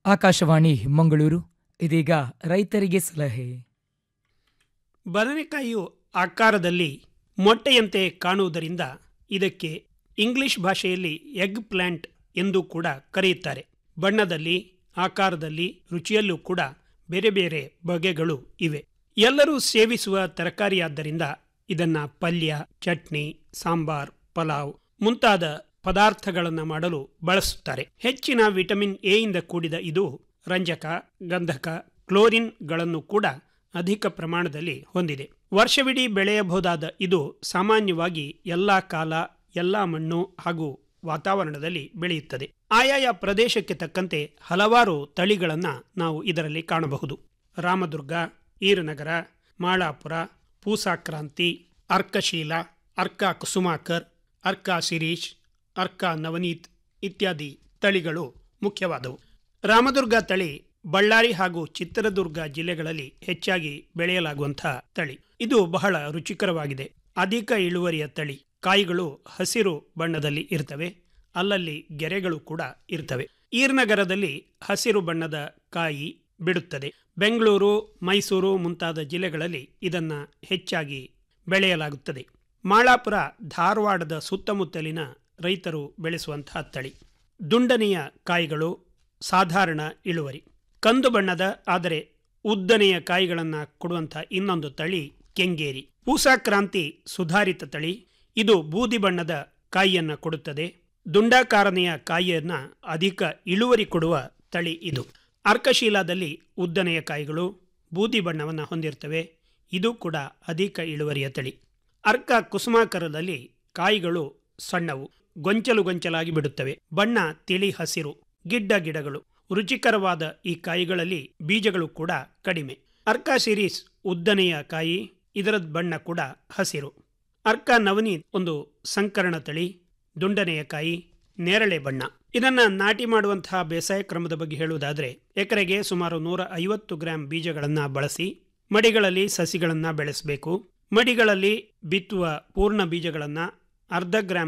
ಆಕಾಶವಾಣಿ ಮಂಗಳೂರು ಇದೀಗ ರೈತರಿಗೆ ಸಲಹೆ ಬದನೆಕಾಯಿಯು ಆಕಾರದಲ್ಲಿ ಮೊಟ್ಟೆಯಂತೆ ಕಾಣುವುದರಿಂದ ಇದಕ್ಕೆ ಇಂಗ್ಲಿಷ್ ಭಾಷೆಯಲ್ಲಿ ಎಗ್ ಪ್ಲಾಂಟ್ ಎಂದು ಕೂಡ ಕರೆಯುತ್ತಾರೆ ಬಣ್ಣದಲ್ಲಿ ಆಕಾರದಲ್ಲಿ ರುಚಿಯಲ್ಲೂ ಕೂಡ ಬೇರೆ ಬೇರೆ ಬಗೆಗಳು ಇವೆ ಎಲ್ಲರೂ ಸೇವಿಸುವ ತರಕಾರಿಯಾದ್ದರಿಂದ ಇದನ್ನ ಪಲ್ಯ ಚಟ್ನಿ ಸಾಂಬಾರ್ ಪಲಾವ್ ಮುಂತಾದ ಪದಾರ್ಥಗಳನ್ನು ಮಾಡಲು ಬಳಸುತ್ತಾರೆ ಹೆಚ್ಚಿನ ವಿಟಮಿನ್ ಎ ಇಂದ ಕೂಡಿದ ಇದು ರಂಜಕ ಗಂಧಕ ಕ್ಲೋರಿನ್ಗಳನ್ನು ಕೂಡ ಅಧಿಕ ಪ್ರಮಾಣದಲ್ಲಿ ಹೊಂದಿದೆ ವರ್ಷವಿಡೀ ಬೆಳೆಯಬಹುದಾದ ಇದು ಸಾಮಾನ್ಯವಾಗಿ ಎಲ್ಲಾ ಕಾಲ ಎಲ್ಲಾ ಮಣ್ಣು ಹಾಗೂ ವಾತಾವರಣದಲ್ಲಿ ಬೆಳೆಯುತ್ತದೆ ಆಯಾಯ ಪ್ರದೇಶಕ್ಕೆ ತಕ್ಕಂತೆ ಹಲವಾರು ತಳಿಗಳನ್ನು ನಾವು ಇದರಲ್ಲಿ ಕಾಣಬಹುದು ರಾಮದುರ್ಗ ಈರನಗರ ಮಾಳಾಪುರ ಪೂಸಾಕ್ರಾಂತಿ ಅರ್ಕಶೀಲ ಅರ್ಕ ಕುಸುಮಾಕರ್ ಅರ್ಕ ಶಿರೀಶ್ ಅರ್ಕ ನವನೀತ್ ಇತ್ಯಾದಿ ತಳಿಗಳು ಮುಖ್ಯವಾದವು ರಾಮದುರ್ಗ ತಳಿ ಬಳ್ಳಾರಿ ಹಾಗೂ ಚಿತ್ರದುರ್ಗ ಜಿಲ್ಲೆಗಳಲ್ಲಿ ಹೆಚ್ಚಾಗಿ ಬೆಳೆಯಲಾಗುವಂತಹ ತಳಿ ಇದು ಬಹಳ ರುಚಿಕರವಾಗಿದೆ ಅಧಿಕ ಇಳುವರಿಯ ತಳಿ ಕಾಯಿಗಳು ಹಸಿರು ಬಣ್ಣದಲ್ಲಿ ಇರ್ತವೆ ಅಲ್ಲಲ್ಲಿ ಗೆರೆಗಳು ಕೂಡ ಇರ್ತವೆ ಈರ್ನಗರದಲ್ಲಿ ಹಸಿರು ಬಣ್ಣದ ಕಾಯಿ ಬಿಡುತ್ತದೆ ಬೆಂಗಳೂರು ಮೈಸೂರು ಮುಂತಾದ ಜಿಲ್ಲೆಗಳಲ್ಲಿ ಇದನ್ನ ಹೆಚ್ಚಾಗಿ ಬೆಳೆಯಲಾಗುತ್ತದೆ ಮಾಳಾಪುರ ಧಾರವಾಡದ ಸುತ್ತಮುತ್ತಲಿನ ರೈತರು ಬೆಳೆಸುವಂತಹ ತಳಿ ದುಂಡನೆಯ ಕಾಯಿಗಳು ಸಾಧಾರಣ ಇಳುವರಿ ಕಂದು ಬಣ್ಣದ ಆದರೆ ಉದ್ದನೆಯ ಕಾಯಿಗಳನ್ನು ಕೊಡುವಂಥ ಇನ್ನೊಂದು ತಳಿ ಕೆಂಗೇರಿ ಪೂಸಾಕ್ರಾಂತಿ ಸುಧಾರಿತ ತಳಿ ಇದು ಬೂದಿ ಬಣ್ಣದ ಕಾಯಿಯನ್ನು ಕೊಡುತ್ತದೆ ದುಂಡಾಕಾರನೆಯ ಕಾಯಿಯನ್ನ ಅಧಿಕ ಇಳುವರಿ ಕೊಡುವ ತಳಿ ಇದು ಅರ್ಕಶೀಲಾದಲ್ಲಿ ಉದ್ದನೆಯ ಕಾಯಿಗಳು ಬೂದಿ ಬಣ್ಣವನ್ನು ಹೊಂದಿರ್ತವೆ ಇದು ಕೂಡ ಅಧಿಕ ಇಳುವರಿಯ ತಳಿ ಅರ್ಕ ಕುಸುಮಾಕರದಲ್ಲಿ ಕಾಯಿಗಳು ಸಣ್ಣವು ಗೊಂಚಲು ಗೊಂಚಲಾಗಿ ಬಿಡುತ್ತವೆ ಬಣ್ಣ ತಿಳಿ ಹಸಿರು ಗಿಡ್ಡ ಗಿಡಗಳು ರುಚಿಕರವಾದ ಈ ಕಾಯಿಗಳಲ್ಲಿ ಬೀಜಗಳು ಕೂಡ ಕಡಿಮೆ ಅರ್ಕ ಸಿರೀಸ್ ಉದ್ದನೆಯ ಕಾಯಿ ಇದರ ಬಣ್ಣ ಕೂಡ ಹಸಿರು ಅರ್ಕ ನವನೀತ್ ಒಂದು ಸಂಕರಣ ತಳಿ ದುಂಡನೆಯ ಕಾಯಿ ನೇರಳೆ ಬಣ್ಣ ಇದನ್ನ ನಾಟಿ ಮಾಡುವಂತಹ ಬೇಸಾಯ ಕ್ರಮದ ಬಗ್ಗೆ ಹೇಳುವುದಾದರೆ ಎಕರೆಗೆ ಸುಮಾರು ನೂರ ಐವತ್ತು ಗ್ರಾಂ ಬೀಜಗಳನ್ನು ಬಳಸಿ ಮಡಿಗಳಲ್ಲಿ ಸಸಿಗಳನ್ನು ಬೆಳೆಸಬೇಕು ಮಡಿಗಳಲ್ಲಿ ಬಿತ್ತುವ ಪೂರ್ಣ ಬೀಜಗಳನ್ನು ಅರ್ಧ ಗ್ರಾಂ